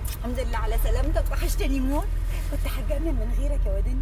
الحمد لله على سلامتك وحشتني موت كنت هتجنن من غيرك يا واد انت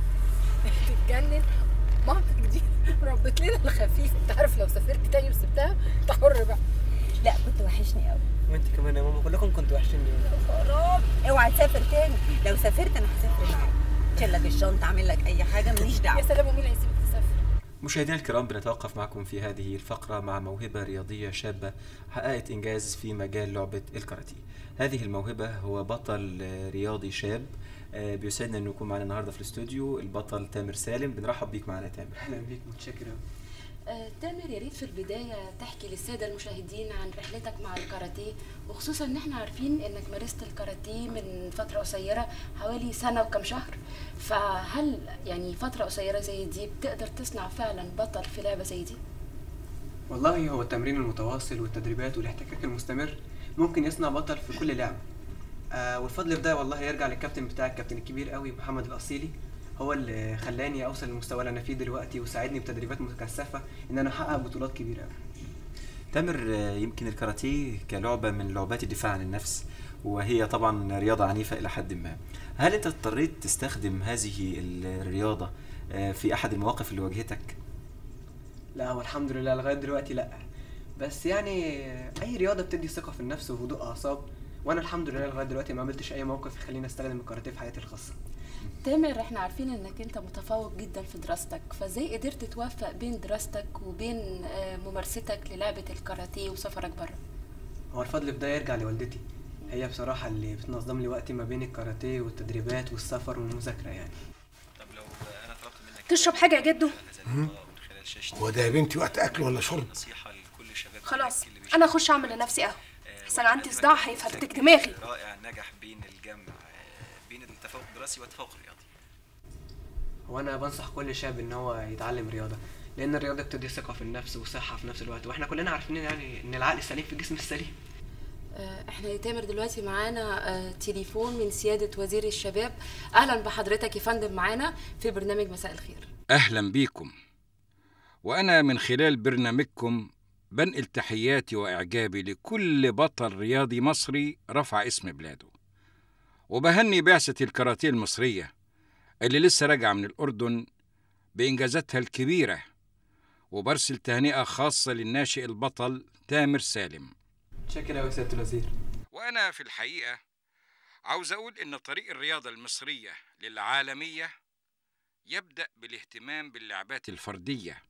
تتجنن مامتك دي ربت لنا الخفيف انت عارف لو سافرت تاني وسبتها انت حر بقى لا كنت وحشني قوي وانت كمان يا ماما كلكم كنتوا وحشيني خراب اوعى تسافر تاني لو سافرت انا هسافر معاك شيل لك الشنطه اعمل لك اي حاجه ماليش يا دعوه سلام ومين هيسيبك تسافر مشاهدينا الكرام بنتوقف معكم في هذه الفقرة مع موهبة رياضية شابة حققت إنجاز في مجال لعبة الكاراتيه هذه الموهبة هو بطل آه، رياضي شاب آه، بيسعدنا انه يكون معنا النهارده في الاستوديو البطل تامر سالم بنرحب بيك معنا يا تامر اهلا بيك متشكر أوي. آه، تامر يا ريت في البداية تحكي للسادة المشاهدين عن رحلتك مع الكاراتيه وخصوصا ان احنا عارفين انك مارست الكاراتيه من فترة قصيرة حوالي سنة وكم شهر فهل يعني فترة قصيرة زي دي بتقدر تصنع فعلا بطل في لعبة زي دي؟ والله هو التمرين المتواصل والتدريبات والاحتكاك المستمر ممكن يصنع بطل في كل لعبة آه والفضل في ده والله يرجع للكابتن بتاعي الكابتن الكبير قوي محمد الأصيلي هو اللي خلاني اوصل للمستوى اللي انا فيه دلوقتي وساعدني بتدريبات مكثفه ان انا احقق بطولات كبيره قوي تامر آه، يمكن الكاراتيه كلعبة من لعبات الدفاع عن النفس وهي طبعا رياضة عنيفة إلى حد ما هل أنت اضطريت تستخدم هذه الرياضة آه، في أحد المواقف اللي واجهتك؟ لا هو الحمد لله لغايه دلوقتي لا بس يعني اي رياضه بتدي ثقه في النفس وهدوء اعصاب وانا الحمد لله لغايه دلوقتي ما قابلتش اي موقف يخليني استخدم الكاراتيه في حياتي الخاصه تامر احنا عارفين انك انت متفوق جدا في دراستك فازاي قدرت توفق بين دراستك وبين آه، ممارستك للعبة الكاراتيه وسفرك بره؟ هو الفضل في ده يرجع لوالدتي هي بصراحه اللي بتنظم لي وقتي ما بين الكاراتيه والتدريبات والسفر والمذاكره يعني طب لو أنا طلبت منك تشرب حاجة يا جدو من خلال شاشة هو ده يا بنتي وقت اكل ولا شرب نصيحة لكل شباب خلاص اللي انا اخش اعمل لنفسي قهوة احسن عندي صداع هيفرتك دماغي رائع نجح بين الجمع آه، بين التفوق الدراسي والتفوق الرياضي هو انا بنصح كل شاب ان هو يتعلم رياضه لان الرياضه بتدي ثقه في النفس وصحه في نفس الوقت واحنا كلنا عارفين يعني ان العقل السليم في الجسم السليم آه، احنا يا تامر دلوقتي معانا آه، تليفون من سيادة وزير الشباب اهلا بحضرتك يا فندم معانا في برنامج مساء الخير أهلا بيكم وأنا من خلال برنامجكم بنقل تحياتي وإعجابي لكل بطل رياضي مصري رفع اسم بلاده وبهني بعثة الكاراتيه المصرية اللي لسه راجعة من الأردن بإنجازاتها الكبيرة وبرسل تهنئة خاصة للناشئ البطل تامر سالم شكرا قوي سياده الوزير وأنا في الحقيقة عاوز أقول إن طريق الرياضة المصرية للعالمية يبدأ بالاهتمام باللعبات الفردية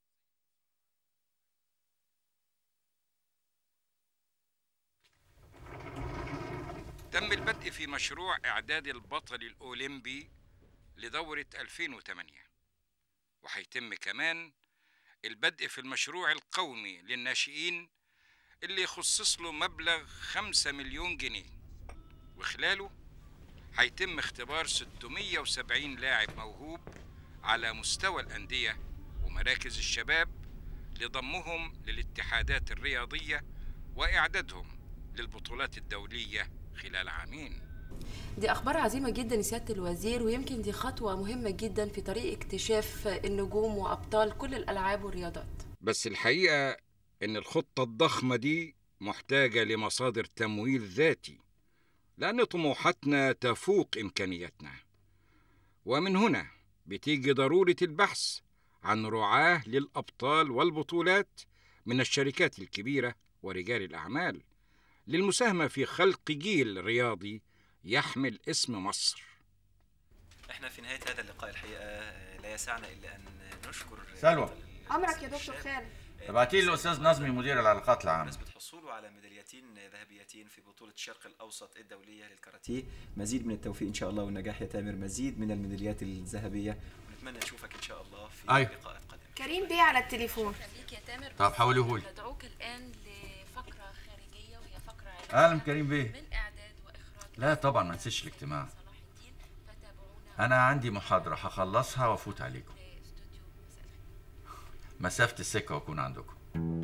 تم البدء في مشروع إعداد البطل الأولمبي لدورة 2008 وهيتم كمان البدء في المشروع القومي للناشئين اللي يخصص له مبلغ 5 مليون جنيه وخلاله هيتم اختبار 670 لاعب موهوب على مستوى الأندية ومراكز الشباب لضمهم للاتحادات الرياضية وإعدادهم للبطولات الدولية خلال عامين دي اخبار عظيمة جدا يا سيادة الوزير ويمكن دي خطوة مهمة جدا في طريق اكتشاف النجوم وابطال كل الالعاب والرياضات بس الحقيقة إن الخطة الضخمة دي محتاجة لمصادر تمويل ذاتي لأن طموحاتنا تفوق إمكانياتنا ومن هنا بتيجي ضرورة البحث عن رعاة للأبطال والبطولات من الشركات الكبيرة ورجال الأعمال للمساهمة في خلق جيل رياضي يحمل اسم مصر احنا في نهاية هذا اللقاء الحقيقة آه، لا يسعنا إلا أن نشكر سلوى. بطل امرك يا دكتور الشاب خالد ابعتي لي الاستاذ نظمي مدير العلاقات العامه بمناسبة حصوله على ميداليتين ذهبيتين في بطولة الشرق الأوسط الدولية للكاراتيه مزيد من التوفيق إن شاء الله والنجاح يا تامر مزيد من الميداليات الذهبية ونتمنى نشوفك إن شاء الله في أيوة. لقاءات قادمة كريم بيه على التليفون خليك يا تامر طب حوليهولي. ندعوك الان لفقرة خارجية وهي فقرة اهلا علمية كريم بيه من اعداد واخراج لا طبعا ما نسيش الاجتماع صلاح الدين فتابعونا انا عندي محاضره هخلصها وافوت عليكم في استوديو مساء الخير مسافه السكه واكون عندكم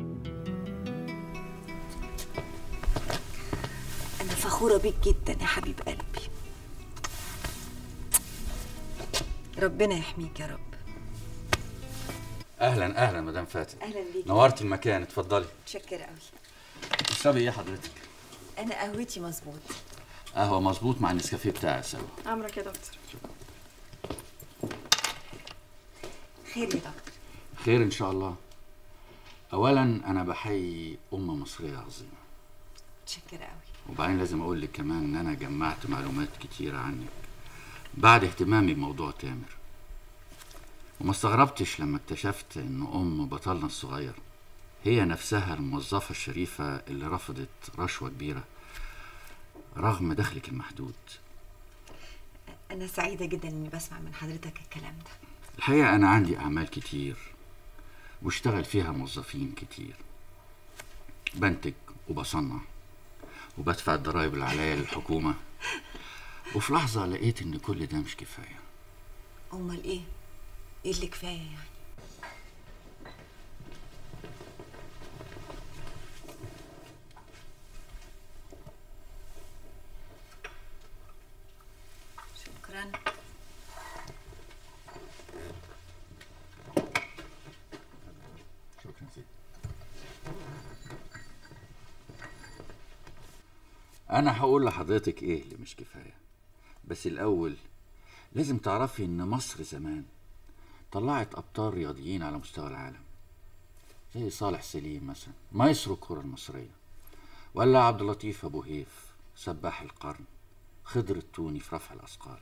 انا فخوره بيك جدا يا حبيب قلبي ربنا يحميك يا رب اهلا اهلا مدام فاتن اهلا بيك نورت المكان اتفضلي متشكره قوي تشربي ايه حضرتك انا قهوتي مظبوط قهوه مظبوط مع النسكافيه بتاعي يا سلوى امرك يا دكتور خير يا دكتور خير ان شاء الله اولا انا بحيي امه مصريه عظيمه متشكره قوي وبعدين لازم اقول لك كمان ان انا جمعت معلومات كتيره عنك بعد اهتمامي بموضوع تامر وما استغربتش لما اكتشفت ان ام بطلنا الصغير هي نفسها الموظفة الشريفة اللي رفضت رشوة كبيرة رغم دخلك المحدود انا سعيده جدا اني بسمع من حضرتك الكلام ده الحقيقة أنا عندي أعمال كتير واشتغل فيها موظفين كتير بنتج وبصنع وبدفع الضرايب اللي عليا للحكومة وفي لحظة لقيت إن كل ده مش كفاية امال ايه ايه اللي كفايه يعني شكرا شكرا سيدي أنا هقول لحضرتك إيه اللي مش كفاية بس الأول لازم تعرفي إن مصر زمان طلعت أبطال رياضيين على مستوى العالم زي صالح سليم مثلا مايسترو الكرة المصرية ولا عبد اللطيف أبو هيف سباح القرن خضر التوني في رفع الأثقال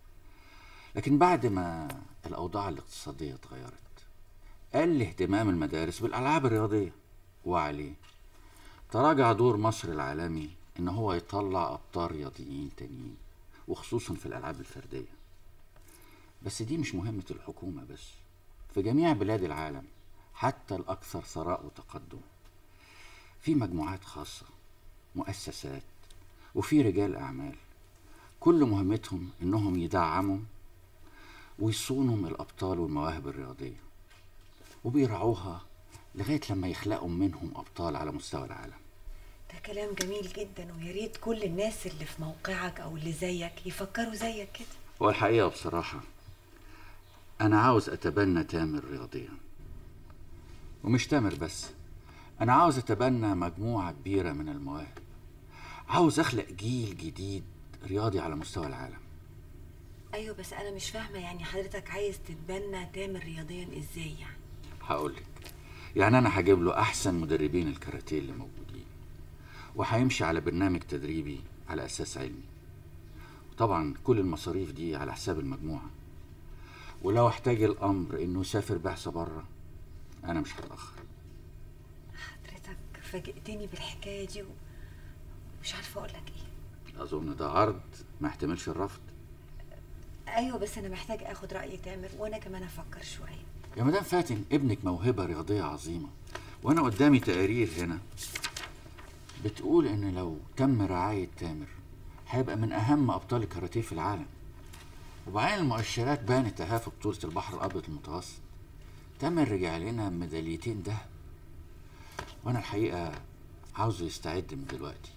لكن بعد ما الأوضاع الاقتصادية اتغيرت قل اهتمام المدارس بالألعاب الرياضية وعليه تراجع دور مصر العالمي إن هو يطلع أبطال رياضيين تانيين وخصوصا في الألعاب الفردية بس دي مش مهمة الحكومة بس في جميع بلاد العالم حتى الأكثر ثراء وتقدم في مجموعات خاصة مؤسسات وفي رجال أعمال كل مهمتهم إنهم يدعموا ويصونوا من الأبطال والمواهب الرياضية وبيرعوها لغاية لما يخلقوا منهم أبطال على مستوى العالم ده كلام جميل جدا ويا ريت كل الناس اللي في موقعك او اللي زيك يفكروا زيك كده هو الحقيقة بصراحة أنا عاوز أتبنى تامر رياضيا ومش تامر بس أنا عاوز أتبنى مجموعة كبيرة من المواهب عاوز أخلق جيل جديد رياضي على مستوى العالم ايوه بس انا مش فاهمه يعني حضرتك عايز تتبنى تامر رياضيا ازاي يعني هقولك يعني أنا هجيب له أحسن مدربين الكاراتيه اللي موجودين وهيمشي على برنامج تدريبي على أساس علمي طبعا كل المصاريف دي على حساب المجموعة ولو احتاج الأمر إنه يسافر بعثة بره أنا مش هتأخر حضرتك فاجئتني بالحكايه دي ومش عارفه اقول لك ايه أظن ده عرض ما يحتملش الرفض ايوه بس انا محتاج اخد راي تامر وانا كمان افكر شويه يا مدام فاتن ابنك موهبة رياضية عظيمة وأنا قدامي تقارير هنا بتقول إن لو تم رعاية تامر هيبقى من أهم أبطال الكاراتيه في العالم وبعين المؤشرات بانت أهي في بطولة البحر الأبيض المتوسط تامر رجع لنا ميداليتين دهب وأنا الحقيقة عاوزه يستعد من دلوقتي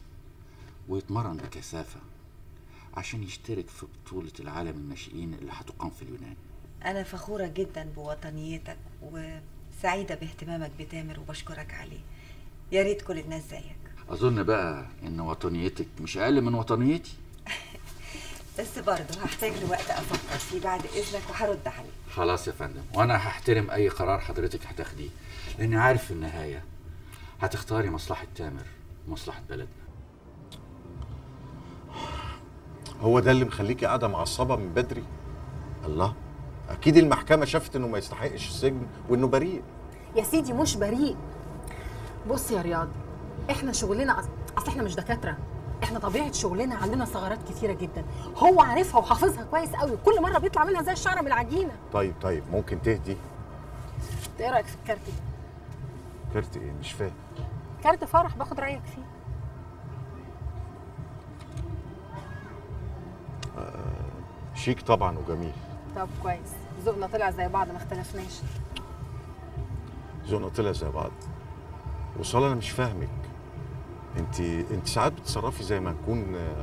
ويتمرن بكثافة عشان يشترك في بطولة العالم الناشئين اللي هتقام في اليونان انا فخوره جدا بوطنيتك وسعيده باهتمامك بتامر وبشكرك عليه يا ريت كل الناس زيك أظن بقى إن وطنيتك مش أقل من وطنيتي بس برضه هحتاج لوقت افكر فيه بعد اذنك وهرد عليك خلاص يا فندم وانا هحترم اي قرار حضرتك هتاخديه لاني عارف في النهايه هتختاري مصلحه تامر ومصلحه بلدنا هو ده اللي مخليكي قاعده معصبه من بدري الله اكيد المحكمه شافت انه ما يستحقش السجن وانه بريء يا سيدي مش بريء بص يا رياض احنا شغلنا أص- اصل احنا مش دكاتره احنا طبيعه شغلنا عندنا ثغرات كتيره جدا هو عارفها وحافظها كويس قوي كل مره بيطلع منها زي الشعره من العجينه طيب طيب ممكن تهدي إنت ايه رايك في الكارت ده كارت ايه مش فاهم كارت فرح باخد رايك فيه شيك طبعا وجميل طب كويس ذوقنا طلع زي بعض ما اختلفناش ذوقنا طلع زي بعض وصال انا مش فاهمك انت انت ساعات بتتصرفي زي ما نكون آه،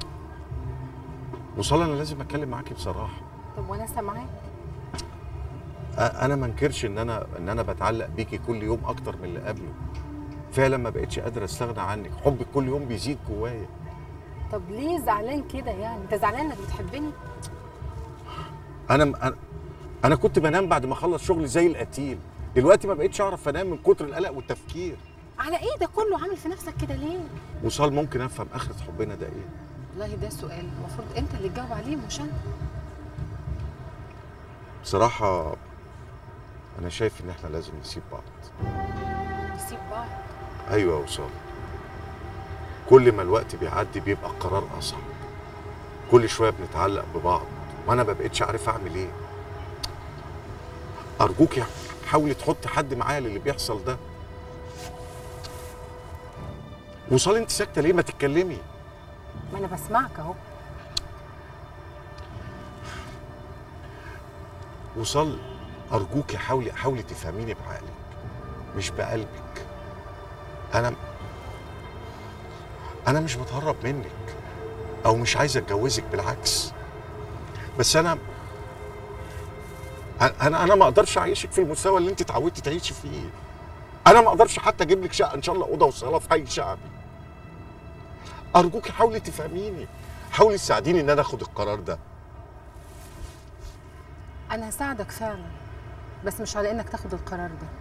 وصال انا لازم اتكلم معاكي بصراحه طب وانا سامعاك أ- انا ما انكرش ان انا ان انا بتعلق بيكي كل يوم اكتر من اللي قبله فعلا ما بقتش قادره استغنى عنك حبك كل يوم بيزيد جوايا طب ليه زعلان كده يعني انت زعلان انك بتحبني انا انا انا كنت بنام بعد ما اخلص شغلي زي القتيل دلوقتي ما بقتش اعرف انام من كتر القلق والتفكير على ايه ده كله عامل في نفسك كده ليه وصال ممكن افهم اخرة حبنا ده ايه والله ده سؤال المفروض انت اللي تجاوب عليه مش انا بصراحة انا شايف ان احنا لازم نسيب بعض نسيب بعض ايوه يا وصال كل ما الوقت بيعدي بيبقى القرار اصعب كل شويه بنتعلق ببعض وانا ما بقتش عارف اعمل ايه ارجوك يا حاولي تحطي حد معايا للي بيحصل ده وصال انت ساكته ليه ما تتكلمي ما انا بسمعك اهو وصال ارجوك حاولي حاولي تفهميني بعقلك مش بقلبك انا انا مش بتهرب منك او مش عايز اتجوزك بالعكس بس انا انا انا ما اقدرش اعيشك في المستوى اللي انت اتعودتي تعيشي فيه انا ما اقدرش حتى اجيب لك شقه ان شاء الله اوضه وصاله في حي شعبي ارجوك حاولي تفهميني حاولي تساعديني ان انا اخد القرار ده انا هساعدك فعلا بس مش على انك تاخد القرار ده